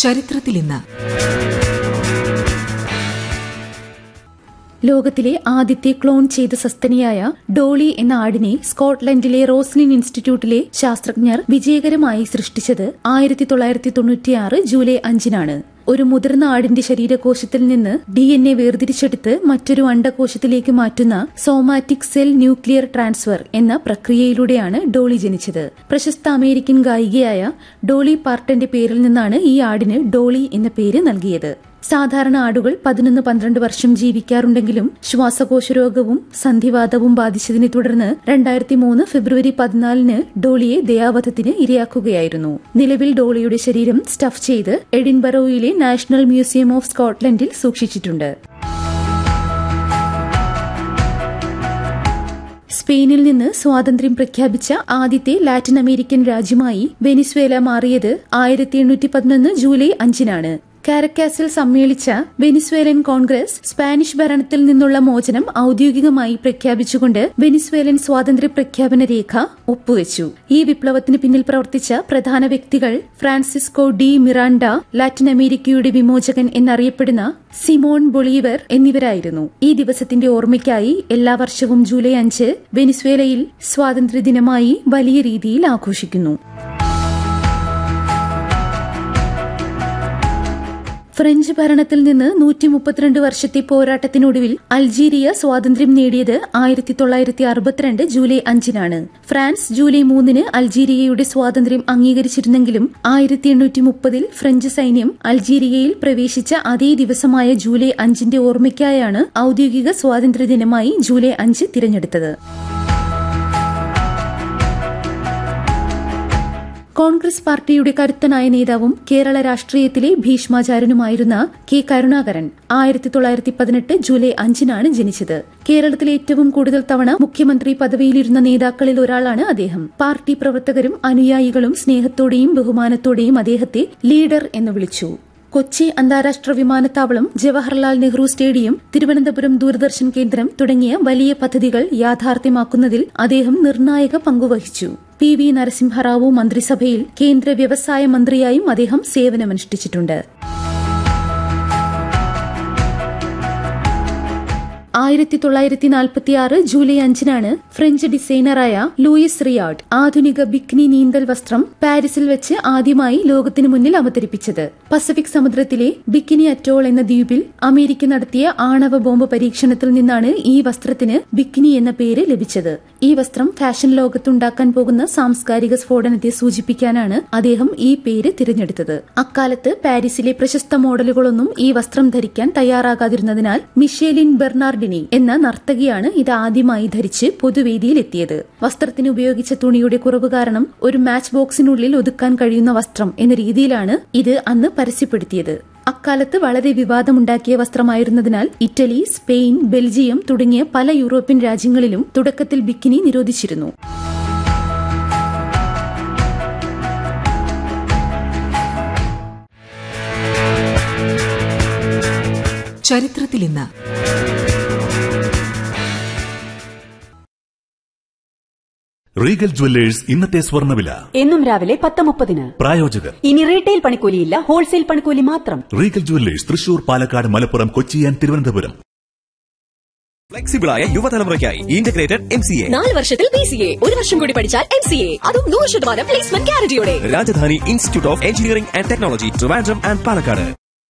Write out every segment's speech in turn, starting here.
ചരിത്രത്തിൽ ഇന്ന് ലോകത്തിലെ ആദ്യത്തെ ക്ലോൺ ചെയ്ത സസ്തനിയായ ഡോളി എന്ന ആടിനെ സ്കോട്ട്ലൻഡിലെ റോസ്ലിൻ ഇൻസ്റ്റിറ്റ്യൂട്ടിലെ ശാസ്ത്രജ്ഞർ വിജയകരമായി സൃഷ്ടിച്ചത് ആയിരത്തി തൊള്ളായിരത്തി തൊണ്ണൂറ്റിയാറ് ജൂലൈ അഞ്ചിനാണ് ഒരു മുതിർന്ന ആടിന്റെ ശരീരകോശത്തിൽ നിന്ന് ഡി എൻ എ വേർതിരിച്ചെടുത്ത് മറ്റൊരു അണ്ടകോശത്തിലേക്ക് മാറ്റുന്ന സോമാറ്റിക് സെൽ ന്യൂക്ലിയർ ട്രാൻസ്ഫർ എന്ന പ്രക്രിയയിലൂടെയാണ് ഡോളി ജനിച്ചത് പ്രശസ്ത അമേരിക്കൻ ഗായികയായ ഡോളി പാർട്ടന്റെ പേരിൽ നിന്നാണ് ഈ ആടിന് ഡോളി എന്ന പേര് നൽകിയത് സാധാരണ ആടുകൾ പതിനൊന്ന് പന്ത്രണ്ട് വർഷം ജീവിക്കാറുണ്ടെങ്കിലും ശ്വാസകോശ രോഗവും സന്ധിവാതവും ബാധിച്ചതിനെ തുടർന്ന് രണ്ടായിരത്തി മൂന്ന് ഫെബ്രുവരി പതിനാലിന് ഡോളിയെ ദയാവധത്തിന് ഇരയാക്കുകയായിരുന്നു നിലവിൽ ഡോളിയുടെ ശരീരം സ്റ്റഫ് ചെയ്ത് എഡിൻബറോയിലെ നാഷണൽ മ്യൂസിയം ഓഫ് സ്കോട്ട്ലൻഡിൽ സൂക്ഷിച്ചിട്ടുണ്ട് സ്പെയിനിൽ നിന്ന് സ്വാതന്ത്ര്യം പ്രഖ്യാപിച്ച ആദ്യത്തെ ലാറ്റിൻ അമേരിക്കൻ രാജ്യമായി വെനിസ്വേല മാറിയത് ആയിരത്തി എണ്ണൂറ്റി പതിനൊന്ന് ജൂലൈ അഞ്ചിനാണ് കാരക്കാസിൽ സമ്മേളിച്ച വെനിസ്വേലൻ കോൺഗ്രസ് സ്പാനിഷ് ഭരണത്തിൽ നിന്നുള്ള മോചനം ഔദ്യോഗികമായി പ്രഖ്യാപിച്ചുകൊണ്ട് വെനിസ്വേലൻ സ്വാതന്ത്ര്യ പ്രഖ്യാപന രേഖ ഒപ്പുവെച്ചു ഈ വിപ്ലവത്തിന് പിന്നിൽ പ്രവർത്തിച്ച പ്രധാന വ്യക്തികൾ ഫ്രാൻസിസ്കോ ഡി മിറാണ്ട ലാറ്റിൻ അമേരിക്കയുടെ വിമോചകൻ എന്നറിയപ്പെടുന്ന സിമോൺ ബൊളീവർ എന്നിവരായിരുന്നു ഈ ദിവസത്തിന്റെ ഓർമ്മയ്ക്കായി എല്ലാ വർഷവും ജൂലൈ അഞ്ച് വെനിസ്വേലയിൽ സ്വാതന്ത്ര്യദിനമായി വലിയ രീതിയിൽ ആഘോഷിക്കുന്നു ഫ്രഞ്ച് ഭരണത്തിൽ നിന്ന് നൂറ്റി മുപ്പത്തിരണ്ട് വർഷത്തെ പോരാട്ടത്തിനൊടുവിൽ അൾജീരിയ സ്വാതന്ത്ര്യം നേടിയത് ആയിരത്തി തൊള്ളായിരത്തി അറുപത്തിരണ്ട് ജൂലൈ അഞ്ചിനാണ് ഫ്രാൻസ് ജൂലൈ മൂന്നിന് അൾജീരിയയുടെ സ്വാതന്ത്ര്യം അംഗീകരിച്ചിരുന്നെങ്കിലും ആയിരത്തി എണ്ണൂറ്റി മുപ്പതിൽ ഫ്രഞ്ച് സൈന്യം അൾജീരിയയിൽ പ്രവേശിച്ച അതേ ദിവസമായ ജൂലൈ അഞ്ചിന്റെ ഓർമ്മയ്ക്കായാണ് ഔദ്യോഗിക സ്വാതന്ത്ര്യദിനമായി ജൂലൈ അഞ്ച് തിരഞ്ഞെടുത്തത് കോൺഗ്രസ് പാർട്ടിയുടെ കരുത്തനായ നേതാവും കേരള രാഷ്ട്രീയത്തിലെ ഭീഷ്മാചാരനുമായിരുന്ന കെ കരുണാകരൻ ആയിരത്തി തൊള്ളായിരത്തി പതിനെട്ട് ജൂലൈ അഞ്ചിനാണ് ജനിച്ചത് കേരളത്തിലെ ഏറ്റവും കൂടുതൽ തവണ മുഖ്യമന്ത്രി പദവിയിലിരുന്ന നേതാക്കളിൽ ഒരാളാണ് അദ്ദേഹം പാർട്ടി പ്രവർത്തകരും അനുയായികളും സ്നേഹത്തോടെയും ബഹുമാനത്തോടെയും അദ്ദേഹത്തെ ലീഡർ എന്ന് വിളിച്ചു കൊച്ചി അന്താരാഷ്ട്ര വിമാനത്താവളം ജവഹർലാൽ നെഹ്റു സ്റ്റേഡിയം തിരുവനന്തപുരം ദൂരദർശൻ കേന്ദ്രം തുടങ്ങിയ വലിയ പദ്ധതികൾ യാഥാർത്ഥ്യമാക്കുന്നതിൽ അദ്ദേഹം നിർണായക പങ്കുവഹിച്ചു പി വി നരസിംഹറാവു മന്ത്രിസഭയിൽ കേന്ദ്ര വ്യവസായ മന്ത്രിയായും അദ്ദേഹം സേവനമനുഷ്ഠിച്ചിട്ടുണ്ട് ആയിരത്തി തൊള്ളായിരത്തി നാൽപ്പത്തിയാറ് ജൂലൈ അഞ്ചിനാണ് ഫ്രഞ്ച് ഡിസൈനറായ ലൂയിസ് റിയാഡ് ആധുനിക ബിക്നി നീന്തൽ വസ്ത്രം പാരീസിൽ വെച്ച് ആദ്യമായി ലോകത്തിനു മുന്നിൽ അവതരിപ്പിച്ചത് പസഫിക് സമുദ്രത്തിലെ ബിക്കിനി അറ്റോൾ എന്ന ദ്വീപിൽ അമേരിക്ക നടത്തിയ ആണവ ബോംബ് പരീക്ഷണത്തിൽ നിന്നാണ് ഈ വസ്ത്രത്തിന് ബിക്കിനി എന്ന പേര് ലഭിച്ചത് ഈ വസ്ത്രം ഫാഷൻ ലോകത്തുണ്ടാക്കാൻ പോകുന്ന സാംസ്കാരിക സ്ഫോടനത്തെ സൂചിപ്പിക്കാനാണ് അദ്ദേഹം ഈ പേര് തിരഞ്ഞെടുത്തത് അക്കാലത്ത് പാരീസിലെ പ്രശസ്ത മോഡലുകളൊന്നും ഈ വസ്ത്രം ധരിക്കാൻ തയ്യാറാകാതിരുന്നതിനാൽ മിഷേലിൻ ബെർണാർഡിനി എന്ന നർത്തകിയാണ് ഇത് ആദ്യമായി ധരിച്ച് പൊതുവേദിയിലെത്തിയത് വസ്ത്രത്തിന് ഉപയോഗിച്ച തുണിയുടെ കുറവ് കാരണം ഒരു മാച്ച് ബോക്സിനുള്ളിൽ ഒതുക്കാൻ കഴിയുന്ന വസ്ത്രം എന്ന രീതിയിലാണ് ഇത് അന്ന് പരസ്യപ്പെടുത്തിയത് അക്കാലത്ത് വളരെ വിവാദമുണ്ടാക്കിയ വസ്ത്രമായിരുന്നതിനാൽ ഇറ്റലി സ്പെയിൻ ബെൽജിയം തുടങ്ങിയ പല യൂറോപ്യൻ രാജ്യങ്ങളിലും തുടക്കത്തിൽ ബിക്കിനി നിരോധിച്ചിരുന്നു ചരിത്രത്തിൽ ഇന്ന് റീഗൽ ജുവല്ലേഴ്സ് ഇന്നത്തെ സ്വർണ്ണവില എന്നും രാവിലെ പത്ത് മുപ്പതിന് പ്രായോജകർ ഇനി റീറ്റെയിൽ പണിക്കൂലിയില്ല ഹോൾസെയിൽ പണിക്കൂലി മാത്രം Regal Jewellers Thrissur Palakkad Malappuram Kochi and Thiruvananthapuram ഫ്ലെക്സിബിളായ യുവതലമുറയ്ക്കായി ഇന്റഗ്രേറ്റഡ് എം സി എ നാല് വർഷത്തിൽ ബി സി എ ഒരു വർഷം കൂടി പഠിച്ചാൽ എം സി എ അതും നൂറ് ശതമാനം പ്ലേസ്മെന്റ് ഗ്യാരണ്ടിയോടെ Rajadhani institute of engineering and technology Trivandrum and Palakkad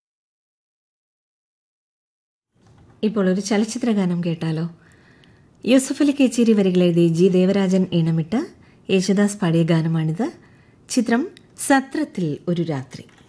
ഇപ്പോൾ ഒരു ചലച്ചിത്ര ഗാനം കേട്ടാലോ യൂസഫ് അലി കേച്ചേരി വരികളെഴുതി ജി ദേവരാജൻ ഈണമിട്ട് യേശുദാസ് പാടിയ ഗാനമാണിത് ചിത്രം സത്രത്തിൽ ഒരു രാത്രി